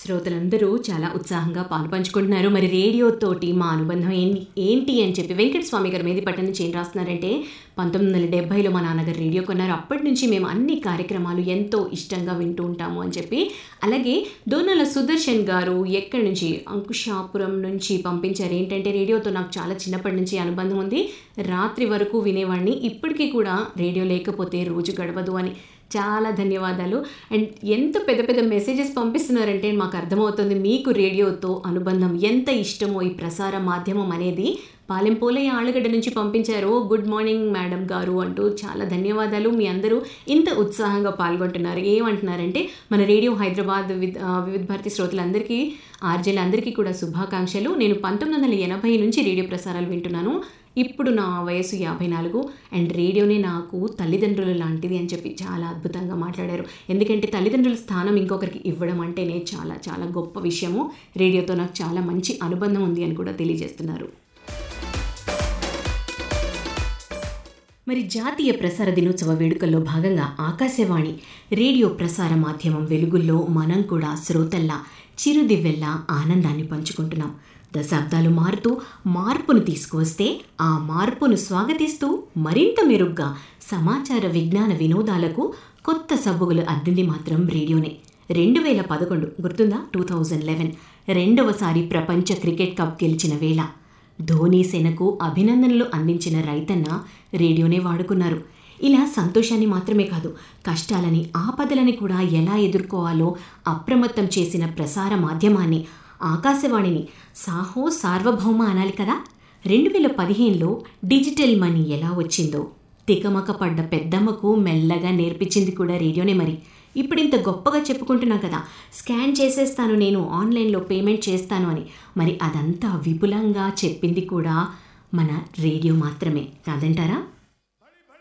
శ్రోతలందరూ చాలా ఉత్సాహంగా పాలు పంచుకుంటున్నారు మరి రేడియోతోటి మా అనుబంధం ఏంటి ఏంటి అని చెప్పి వెంకట స్వామి గారు మేదిపట్నం నుంచి ఏం రాస్తున్నారంటే పంతొమ్మిది వందల డెబ్బైలో మా నాన్నగారు రేడియో కొన్నారు అప్పటి నుంచి మేము అన్ని కార్యక్రమాలు ఎంతో ఇష్టంగా వింటూ ఉంటాము అని చెప్పి అలాగే దోనల సుదర్శన్ గారు ఎక్కడి నుంచి అంకుశాపురం నుంచి పంపించారు ఏంటంటే రేడియోతో నాకు చాలా చిన్నప్పటి నుంచి అనుబంధం ఉంది రాత్రి వరకు వినేవాడిని ఇప్పటికీ కూడా రేడియో లేకపోతే రోజు గడవదు అని చాలా ధన్యవాదాలు అండ్ ఎంత పెద్ద పెద్ద మెసేజెస్ పంపిస్తున్నారంటే మాకు అర్థమవుతుంది మీకు రేడియోతో అనుబంధం ఎంత ఇష్టమో ఈ ప్రసార మాధ్యమం అనేది పాలెంపోలయ్య ఆళ్ళగడ్డ నుంచి పంపించారు గుడ్ మార్నింగ్ మేడం గారు అంటూ చాలా ధన్యవాదాలు మీ అందరూ ఇంత ఉత్సాహంగా పాల్గొంటున్నారు ఏమంటున్నారంటే మన రేడియో హైదరాబాద్ వివిధ వివిధ భారతి శ్రోతలందరికీ ఆర్జేలందరికీ కూడా శుభాకాంక్షలు నేను పంతొమ్మిది వందల ఎనభై నుంచి రేడియో ప్రసారాలు వింటున్నాను ఇప్పుడు నా వయసు యాభై నాలుగు అండ్ రేడియోనే నాకు తల్లిదండ్రులు లాంటిది అని చెప్పి చాలా అద్భుతంగా మాట్లాడారు ఎందుకంటే తల్లిదండ్రుల స్థానం ఇంకొకరికి ఇవ్వడం అంటేనే చాలా చాలా గొప్ప విషయము రేడియోతో నాకు చాలా మంచి అనుబంధం ఉంది అని కూడా తెలియజేస్తున్నారు మరి జాతీయ ప్రసార దినోత్సవ వేడుకల్లో భాగంగా ఆకాశవాణి రేడియో ప్రసార మాధ్యమం వెలుగుల్లో మనం కూడా శ్రోతల్లా చిరుదివ్వెల్లా ఆనందాన్ని పంచుకుంటున్నాం దశాబ్దాలు మారుతూ మార్పును తీసుకువస్తే ఆ మార్పును స్వాగతిస్తూ మరింత మెరుగ్గా సమాచార విజ్ఞాన వినోదాలకు కొత్త సబ్బుగులు అద్దింది మాత్రం రేడియోనే రెండు వేల పదకొండు గుర్తుందా టూ థౌజండ్ లెవెన్ రెండవసారి ప్రపంచ క్రికెట్ కప్ గెలిచిన వేళ ధోనీ సేనకు అభినందనలు అందించిన రైతన్న రేడియోనే వాడుకున్నారు ఇలా సంతోషాన్ని మాత్రమే కాదు కష్టాలని ఆపదలని కూడా ఎలా ఎదుర్కోవాలో అప్రమత్తం చేసిన ప్రసార మాధ్యమాన్ని ఆకాశవాణిని సాహో సార్వభౌమ అనాలి కదా రెండు వేల పదిహేనులో డిజిటల్ మనీ ఎలా వచ్చిందో తికమక పడ్డ పెద్దమ్మకు మెల్లగా నేర్పించింది కూడా రేడియోనే మరి ఇప్పుడు ఇంత గొప్పగా చెప్పుకుంటున్నా కదా స్కాన్ చేసేస్తాను నేను ఆన్లైన్లో పేమెంట్ చేస్తాను అని మరి అదంతా విపులంగా చెప్పింది కూడా మన రేడియో మాత్రమే కాదంటారా